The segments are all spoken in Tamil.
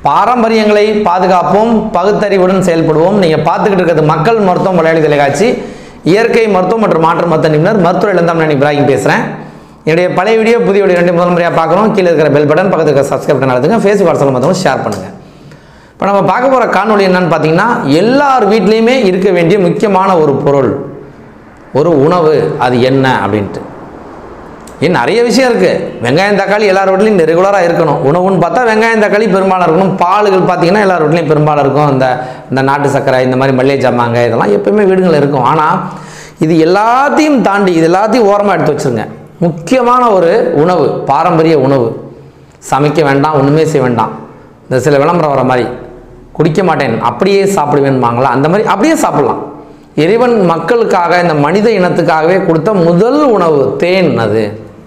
பாரம்பரியங்களை பாதுகாப்போம் பகுத்தறிவுடன் செயல்படுவோம் நீங்கள் பார்த்துக்கிட்டு இருக்கிறது மக்கள் மருத்துவம் மலையாளி தொலைக்காட்சி இயற்கை மருத்துவம் மற்றும் மாற்று மருத்துவ நிபுணர் மருத்துவ இளந்தாம் நான் இப்ராஹிம் பேசுகிறேன் என்னுடைய பழைய வீடியோ புதிய வீடியோ ரெண்டு முதல் முறையாக பார்க்குறோம் கீழே இருக்கிற பெல் பட்டன் பக்கத்தில் இருக்கிற சப்ஸ்கிரைப் பண்ண நடத்துங்க ஃபேஸ்புக் வாட்ஸ்அப் மற்றவங்க ஷேர் பண்ணுங்கள் இப்போ நம்ம பார்க்க போகிற காணொளி என்னன்னு பார்த்தீங்கன்னா எல்லார் வீட்லேயுமே இருக்க வேண்டிய முக்கியமான ஒரு பொருள் ஒரு உணவு அது என்ன அப்படின்ட்டு ஏன் நிறைய விஷயம் இருக்குது வெங்காயம் தக்காளி எல்லார் வீட்லையும் ரெகுலராக இருக்கணும் உணவுன்னு பார்த்தா வெங்காயம் தக்காளி பெரும்பாலும் இருக்கணும் பாலுகள் பார்த்தீங்கன்னா எல்லார் வீட்லையும் பெரும்பாலும் இருக்கும் இந்த இந்த நாட்டு சர்க்கரை இந்த மாதிரி மல்லிகை ஜாமாங்க இதெல்லாம் எப்பயுமே வீடுகளில் இருக்கும் ஆனால் இது எல்லாத்தையும் தாண்டி இது எல்லாத்தையும் ஓரமாக எடுத்து வச்சுருங்க முக்கியமான ஒரு உணவு பாரம்பரிய உணவு சமைக்க வேண்டாம் ஒன்றுமே செய்ய வேண்டாம் இந்த சில விளம்பரம் வர மாதிரி குடிக்க மாட்டேன் அப்படியே சாப்பிடுவேன்பாங்களா அந்த மாதிரி அப்படியே சாப்பிடலாம் இறைவன் மக்களுக்காக இந்த மனித இனத்துக்காகவே கொடுத்த முதல் உணவு தேன் அது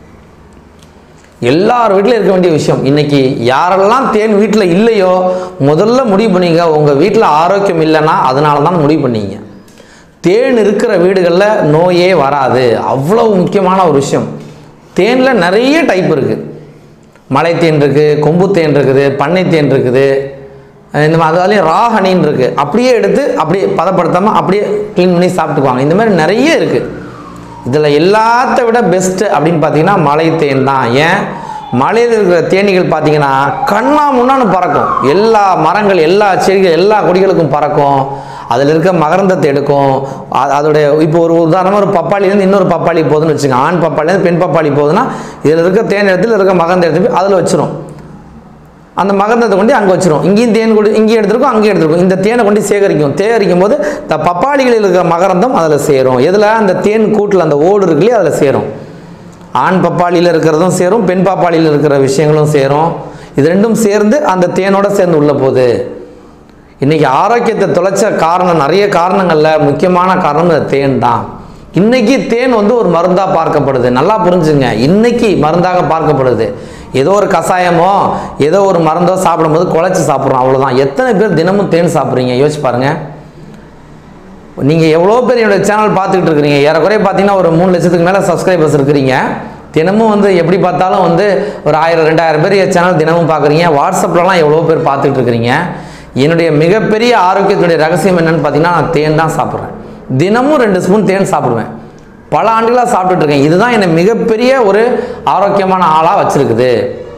எல்லார் வீட்டிலும் இருக்க வேண்டிய விஷயம் இன்னைக்கு யாரெல்லாம் தேன் வீட்டில் இல்லையோ முதல்ல முடிவு பண்ணீங்க உங்கள் வீட்டில் ஆரோக்கியம் இல்லைன்னா அதனால தான் முடிவு பண்ணீங்க தேன் இருக்கிற வீடுகளில் நோயே வராது அவ்வளவு முக்கியமான ஒரு விஷயம் தேனில் நிறைய டைப் இருக்குது மலை தேன் இருக்குது கொம்பு தேன் இருக்குது பண்ணை தேன் இருக்குது இந்த மாதிரி அதுலேயும் ராகனின்னு இருக்குது அப்படியே எடுத்து அப்படியே பதப்படுத்தாமல் அப்படியே க்ளீன் பண்ணி சாப்பிட்டுக்குவாங்க இந்த மாதிரி நிறைய இருக்குது இதில் எல்லாத்த விட பெஸ்ட்டு அப்படின்னு பார்த்தீங்கன்னா மலை தேன் தான் ஏன் மலையில் இருக்கிற தேனீகள் பார்த்தீங்கன்னா கண்ணா முன்னான்னு பறக்கும் எல்லா மரங்கள் எல்லா செடிகள் எல்லா கொடிகளுக்கும் பறக்கும் அதில் இருக்க மகரந்தத்தை எடுக்கும் அ- அதோடைய இப்போ ஒரு உதாரணமாக ஒரு பப்பாளிலேருந்து இன்னொரு பப்பாளி போகுதுன்னு வச்சுக்கோங்க ஆண் பப்பாளிலேருந்து பெண் பப்பாளி போகுதுன்னா இதில் இருக்க தேன் இடத்துல இருக்க மகரந்த எடுத்து போய் அதில் வச்சிரும் அந்த மகரந்தத்தை கொண்டு அங்கே வச்சிரும் இங்கேயும் தேன் கொண்டு இங்கேயும் எடுத்துருக்கும் அங்கேயும் எடுத்துருக்கும் இந்த தேனை கொண்டு சேகரிக்கும் சேகரிக்கும் போது இந்த பப்பாளிகளில் இருக்கிற மகரந்தம் அதில் சேரும் எதில் அந்த தேன் கூட்டில் அந்த ஓடு இருக்குல்லையே அதில் சேரும் ஆண் பப்பாளியில் இருக்கிறதும் சேரும் பெண் பப்பாளியில் இருக்கிற விஷயங்களும் சேரும் இது ரெண்டும் சேர்ந்து அந்த தேனோட சேர்ந்து உள்ள போகுது இன்னைக்கு ஆரோக்கியத்தை தொலைச்ச காரணம் நிறைய காரணங்களில் முக்கியமான காரணம் இந்த தேன் தான் இன்னைக்கு தேன் வந்து ஒரு மருந்தாக பார்க்கப்படுது நல்லா புரிஞ்சுங்க இன்னைக்கு மருந்தாக பார்க்கப்படுது ஏதோ ஒரு கஷாயமோ ஏதோ ஒரு மருந்தோ சாப்பிடும்போது குழச்சி சாப்பிட்றோம் அவ்வளோதான் எத்தனை பேர் தினமும் தேன் சாப்பிட்றீங்க யோசிச்சு பாருங்க நீங்கள் எவ்வளோ பேர் என்னோட சேனல் பார்த்துக்கிட்டு இருக்கிறீங்க ஏறக்குறைய பார்த்தீங்கன்னா ஒரு மூணு லட்சத்துக்கு மேலே சப்ஸ்கிரைபர்ஸ் இருக்கிறீங்க தினமும் வந்து எப்படி பார்த்தாலும் வந்து ஒரு ஆயிரம் ரெண்டாயிரம் பேர் என் சேனல் தினமும் பார்க்குறீங்க வாட்ஸ்அப்லலாம் எவ்வளோ பேர் பார்த்துக்கிட்டு இருக்கிறீங்க என்னுடைய மிகப்பெரிய ஆரோக்கியத்துடைய ரகசியம் என்னன்னு பார்த்தீங்கன்னா நான் தேன் தான் சாப்பிட்றேன் தினமும் ரெண்டு ஸ்பூன் தேன் சாப்பிடுவேன் பல ஆண்டுகளாக சாப்பிட்டுட்டு இருக்கேன் இதுதான் என்னை மிகப்பெரிய ஒரு ஆரோக்கியமான ஆளாக வச்சிருக்குது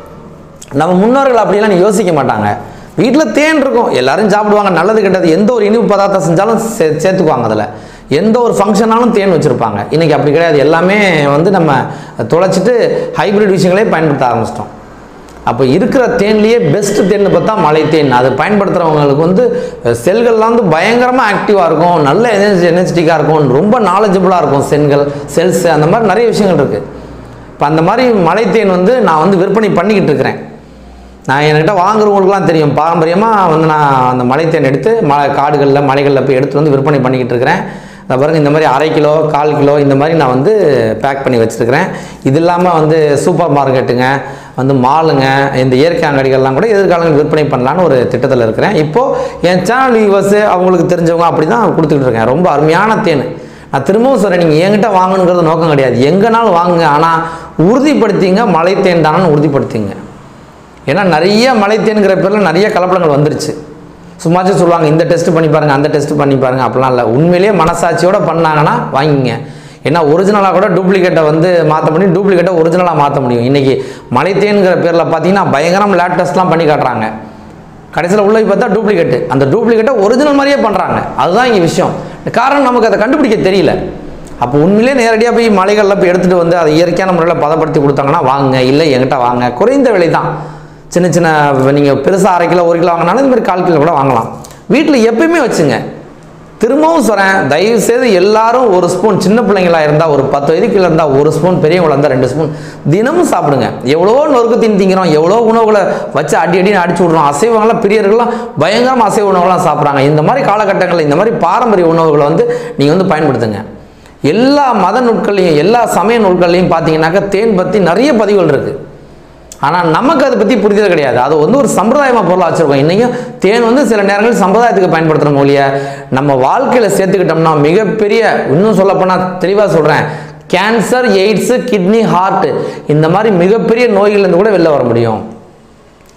நம்ம முன்னோர்கள் அப்படியெல்லாம் நீ யோசிக்க மாட்டாங்க வீட்டில் தேன் இருக்கும் எல்லாரும் சாப்பிடுவாங்க நல்லது கெட்டது எந்த ஒரு இனிப்பு பதார்த்தம் செஞ்சாலும் சே சேர்த்துக்குவாங்க அதில் எந்த ஒரு ஃபங்க்ஷனாலும் தேன் வச்சுருப்பாங்க இன்றைக்கி அப்படி கிடையாது எல்லாமே வந்து நம்ம தொலைச்சிட்டு ஹைபிரிட் விஷயங்களே பயன்படுத்த ஆரம்பிச்சிட்டோம் அப்போ இருக்கிற தேன்லேயே பெஸ்ட் தேன் பார்த்தா மலை தேன் அது பயன்படுத்துகிறவங்களுக்கு வந்து செல்கள்லாம் வந்து பயங்கரமாக ஆக்டிவாக இருக்கும் நல்ல எனர்ஜி எனர்ஜெட்டிக்காக இருக்கும் ரொம்ப நாலேஜபுளாக இருக்கும் செல்கள் செல்ஸ் அந்த மாதிரி நிறைய விஷயங்கள் இருக்குது இப்போ அந்த மாதிரி மலை தேன் வந்து நான் வந்து விற்பனை பண்ணிக்கிட்டு இருக்கிறேன் நான் என்கிட்ட வாங்குறவங்களுக்குலாம் தெரியும் பாரம்பரியமாக வந்து நான் அந்த மலைத்தேன் எடுத்து மலை காடுகளில் மலைகளில் போய் எடுத்து வந்து விற்பனை பண்ணிக்கிட்டு இருக்கிறேன் இந்த பாருங்க இந்த மாதிரி அரை கிலோ கால் கிலோ இந்த மாதிரி நான் வந்து பேக் பண்ணி வச்சுருக்கிறேன் இது இல்லாமல் வந்து சூப்பர் மார்க்கெட்டுங்க வந்து மாலுங்க இந்த இயற்கை அங்கடிகள்லாம் கூட எதிர்காலங்கள் விற்பனை பண்ணலான்னு ஒரு திட்டத்தில் இருக்கிறேன் இப்போது என் சேனல் வியூவர்ஸு அவங்களுக்கு தெரிஞ்சவங்க அப்படி தான் கொடுத்துக்கிட்டு இருக்கேன் ரொம்ப அருமையான தேன் நான் திரும்பவும் சொல்கிறேன் நீங்கள் என்கிட்ட வாங்கணுங்கிறது நோக்கம் கிடையாது எங்கேனாலும் வாங்குங்க ஆனால் உறுதிப்படுத்திங்க மலை தேன் தானு உறுதிப்படுத்திங்க ஏன்னா நிறைய மலைத்தேனுங்கிற பேரில் நிறைய கலப்படங்கள் வந்துருச்சு சும்மாச்சும் சொல்லுவாங்க இந்த டெஸ்ட் பண்ணி பாருங்க அந்த டெஸ்ட் பண்ணி பாருங்க அப்படிலாம் இல்லை உண்மையிலேயே மனசாட்சியோட பண்ணாங்கன்னா வாங்கிங்க ஏன்னா ஒரிஜினலாக கூட டூப்ளிகேட்டை வந்து மாற்ற முடியும் டூப்ளிகேட்டை ஒரிஜினலாக மாற்ற முடியும் இன்றைக்கி மலைத்தேனுங்கிற பேரில் பார்த்தீங்கன்னா பயங்கரம் லேப் டெஸ்ட்லாம் பண்ணி காட்டுறாங்க கடைசியில் உள்ள போய் பார்த்தா டூப்ளிகேட்டு அந்த டூப்ளிகேட்டை ஒரிஜினல் மாதிரியே பண்ணுறாங்க அதுதான் இங்கே விஷயம் காரணம் நமக்கு அதை கண்டுபிடிக்க தெரியல அப்போ உண்மையிலே நேரடியாக போய் மலைகளில் போய் எடுத்துகிட்டு வந்து அதை இயற்கையான முறையில் பதப்படுத்தி கொடுத்தாங்கன்னா வாங்குங்க இல்லை என்கிட்ட வாங்க குறைந்த விலை தான் சின்ன சின்ன நீங்கள் பெருசாக அரை கிலோ ஒரு கிலோ வாங்கினாலும் இந்த மாதிரி கால் கிலோ கூட வாங்கலாம் வீட்டில் எப்பயுமே வச்சுங்க திரும்பவும் சொல்கிறேன் தயவு செய்து எல்லாரும் ஒரு ஸ்பூன் சின்ன பிள்ளைங்களா இருந்தால் ஒரு பத்து வயதுக்கு இருந்தால் ஒரு ஸ்பூன் பெரியவங்களா இருந்தால் ரெண்டு ஸ்பூன் தினமும் சாப்பிடுங்க எவ்வளோ நொறுக்கு தீன் திங்கிறோம் எவ்வளோ உணவுகளை வச்சு அடி அடின்னு அடிச்சு விட்றோம் அசைவங்கள்லாம் பிரியர்கள்லாம் பயங்கரமாக அசைவ உணவுலாம் சாப்பிட்றாங்க இந்த மாதிரி காலகட்டங்களில் இந்த மாதிரி பாரம்பரிய உணவுகளை வந்து நீங்கள் வந்து பயன்படுத்துங்க எல்லா மத நூட்கள்லையும் எல்லா சமய நூல்கள்லையும் பார்த்தீங்கன்னாக்கா தேன் பற்றி நிறைய பதிவுகள் இருக்குது ஆனால் நமக்கு அதை பற்றி புரிதல் கிடையாது அது வந்து ஒரு சம்பிரதாயமாக பொருளாக வச்சுருக்கோம் இன்றைக்கும் தேன் வந்து சில நேரங்களில் சம்பிரதாயத்துக்கு பயன்படுத்துகிற மொழியை நம்ம வாழ்க்கையில் சேர்த்துக்கிட்டோம்னா மிகப்பெரிய இன்னும் சொல்லப்போனால் தெளிவாக சொல்கிறேன் கேன்சர் எய்ட்ஸு கிட்னி ஹார்ட் இந்த மாதிரி மிகப்பெரிய நோய்கள்லேருந்து கூட வெளில வர முடியும்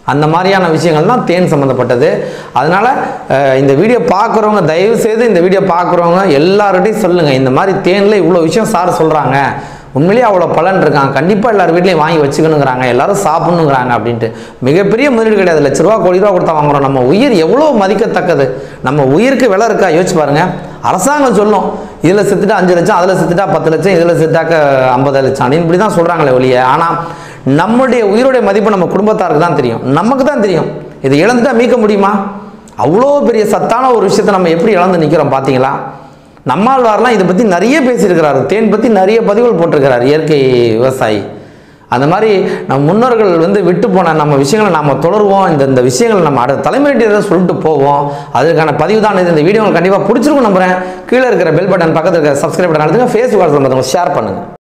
அந்த மாதிரியான விஷயங்கள் தான் தேன் சம்மந்தப்பட்டது அதனால் இந்த வீடியோ பார்க்குறவங்க தயவு செய்து இந்த வீடியோ பார்க்குறவங்க எல்லார்கிட்டையும் சொல்லுங்கள் இந்த மாதிரி தேனில் இவ்வளோ விஷயம் சார் சொல்கிறாங்க உண்மையிலேயே அவ்வளோ பலன் இருக்காங்க கண்டிப்பாக எல்லார் வீட்லையும் வாங்கி வச்சுக்கணுங்கிறாங்க எல்லாரும் சாப்பிடணுங்கிறாங்க அப்படின்ட்டு மிகப்பெரிய முதலீடு கிடையாது லட்ச ரூபா கோடி ரூபா கொடுத்தா வாங்குறோம் நம்ம உயிர் எவ்வளோ மதிக்கத்தக்கது நம்ம உயிருக்கு விலை இருக்கா யோசிச்சு பாருங்க அரசாங்கம் சொல்லும் இதில் செத்துட்டா அஞ்சு லட்சம் அதில் செத்துட்டா பத்து லட்சம் இதில் செத்தாக்க ஐம்பது லட்சம் அப்படின்னு இப்படி தான் சொல்கிறாங்களே ஒழிய ஆனால் நம்முடைய உயிருடைய மதிப்பு நம்ம குடும்பத்தாருக்கு தான் தெரியும் நமக்கு தான் தெரியும் இதை இழந்துட்டா மீட்க முடியுமா அவ்வளோ பெரிய சத்தான ஒரு விஷயத்தை நம்ம எப்படி இழந்து நிற்கிறோம் பார்த்தீங்களா நம்மாழ்வார்லாம் இதை பற்றி நிறைய பேசியிருக்கிறாரு தேன் பற்றி நிறைய பதிவுகள் போட்டிருக்கிறார் இயற்கை விவசாயி அந்த மாதிரி நம்ம முன்னோர்கள் வந்து விட்டு போன நம்ம விஷயங்களை நம்ம தொடருவோம் இந்த இந்த விஷயங்களை நம்ம அடுத்த தலைமுறையிட்ட சொல்லிட்டு போவோம் அதுக்கான பதிவு தான் இது இந்த வீடியோ உங்களுக்கு கண்டிப்பாக பிடிச்சிருக்கும் நம்புறேன் கீழே இருக்கிற பெல் பட்டன் பக்கத்தில் இருக்கிற சப்ஸ்கிரைப் பட்டன் அழுத்துங்க ஃபேஸ்புக் ஷேர் பண்ணுங்கள்